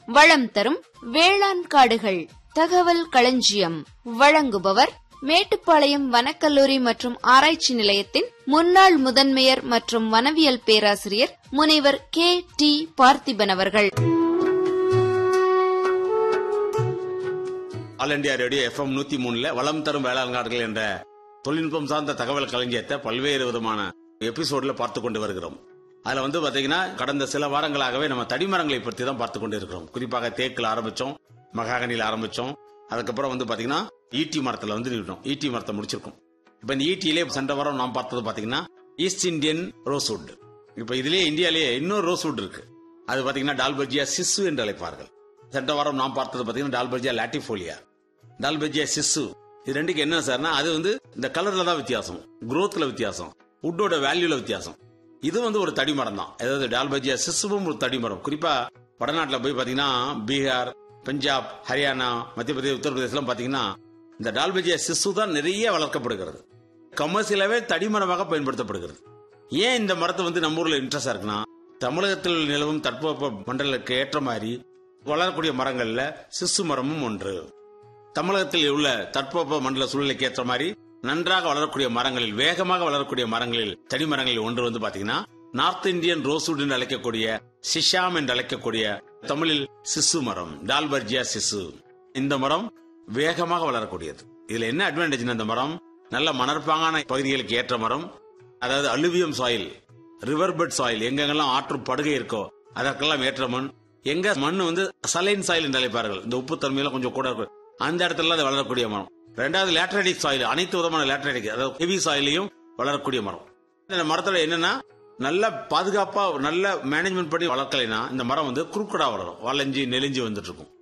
வளம் தரும் வேளாண் காடுகள் தகவல் களஞ்சியம் வழங்குபவர் மேட்டுப்பாளையம் வனக்கல்லூரி மற்றும் ஆராய்ச்சி நிலையத்தின் முன்னாள் முதன்மையர் மற்றும் வனவியல் பேராசிரியர் முனைவர் கே டி பார்த்திபன் அவர்கள் ஆல் இண்டியா ரேடியோ எஃப்எம் நூத்தி மூணுல வளம் தரும் வேளாண் காடுகள் என்ற தொழில்நுட்பம் சார்ந்த தகவல் களஞ்சியத்தை பல்வேறு விதமான எபிசோட்ல பார்த்து கொண்டு வருகிறோம் அதுல வந்து பாத்தீங்கன்னா கடந்த சில வாரங்களாகவே நம்ம தடிமரங்களை பற்றி தான் பார்த்து கொண்டு இருக்கிறோம் குறிப்பாக தேக்கில் ஆரம்பிச்சோம் மகாகனியில் ஆரம்பிச்சோம் அதுக்கப்புறம் வந்து பாத்தீங்கன்னா ஈட்டி மரத்துல வந்து நின்றோம் ஈட்டி மரத்தை முடிச்சிருக்கோம் இப்ப இந்த ஈட்டியிலே சென்ற வாரம் நாம் பார்த்தது பாத்தீங்கன்னா ஈஸ்ட் இந்தியன் ரோஸ்வுட் இப்ப இதுலயே இந்தியாலேயே இன்னொரு ரோஸ்வுட் இருக்கு அது பாத்தீங்கன்னா டால்பர்ஜியா சிசு என்று அழைப்பார்கள் சென்ற வாரம் நாம் பார்த்தது பாத்தீங்கன்னா டால்பர்ஜியா லாட்டிஃபோலியா டால்பெஜியா சிசு இது ரெண்டுக்கு என்ன சார்னா அது வந்து இந்த கலர்ல தான் வித்தியாசம் குரோத்ல வித்தியாசம் உட்டோட வேல்யூல வித்தியாசம் இது வந்து ஒரு தடிமரம் தான் அதாவது டால்பெஜியா சிசுவும் ஒரு தடிமரம் குறிப்பா வடநாட்டுல போய் பாத்தீங்கன்னா பீகார் பஞ்சாப் ஹரியானா மத்திய பிரதேஷ் உத்தரப்பிரதேசம் பாத்தீங்கன்னா இந்த டால்பெஜியா சிசு தான் நிறைய வளர்க்கப்படுகிறது கமர்சியலாவே தடிமரமாக பயன்படுத்தப்படுகிறது ஏன் இந்த மரத்தை வந்து நம்ம ஊர்ல இன்ட்ரெஸ்டா இருக்குன்னா தமிழகத்தில் நிலவும் தட்பவெப்ப மண்டலுக்கு ஏற்ற மாதிரி வளரக்கூடிய மரங்கள்ல சிசு மரமும் ஒன்று தமிழகத்தில் உள்ள தட்பவெப்ப மண்டல சூழ்நிலைக்கு ஏற்ற மாதிரி நன்றாக வளரக்கூடிய மரங்களில் வேகமாக வளரக்கூடிய மரங்களில் தனி மரங்களில் ஒன்று வந்து பாத்தீங்கன்னா நார்த் இந்தியன் ரோஸ்வுட் என்று அழைக்கக்கூடிய சிஷாம் என்று அழைக்கக்கூடிய தமிழில் சிசு மரம் டால்பர்ஜியா சிசு இந்த மரம் வேகமாக வளரக்கூடியது இதுல என்ன அட்வான்டேஜ் இந்த மரம் நல்ல மணற்பாங்கான பகுதிகளுக்கு ஏற்ற மரம் அதாவது alluvium soil river bed soil எங்கெங்கெல்லாம் ஆற்று படுகை இருக்கோ அதற்கெல்லாம் ஏற்ற மண் எங்க மண் வந்து சலைன் சாயில் என்று அழைப்பார்கள் இந்த உப்பு தன்மையில கொஞ்சம் கூட இருக்கும் அந்த இடத்துல அது வளரக்கூடிய மரம் ரெண்டாவது லேட்ரடிக் சாயில் அனைத்து விதமான லேட்ரடிக் அதாவது ஹெவி சாயிலையும் வளரக்கூடிய மரம் இந்த மரத்துல என்னன்னா நல்ல பாதுகாப்பா நல்ல மேனேஜ்மெண்ட் பண்ணி வளர்க்கலைன்னா இந்த மரம் வந்து குறுக்கடா வளரும் வளைஞ்சு நெலிஞ்சு வந்துட்டு இருக்கும்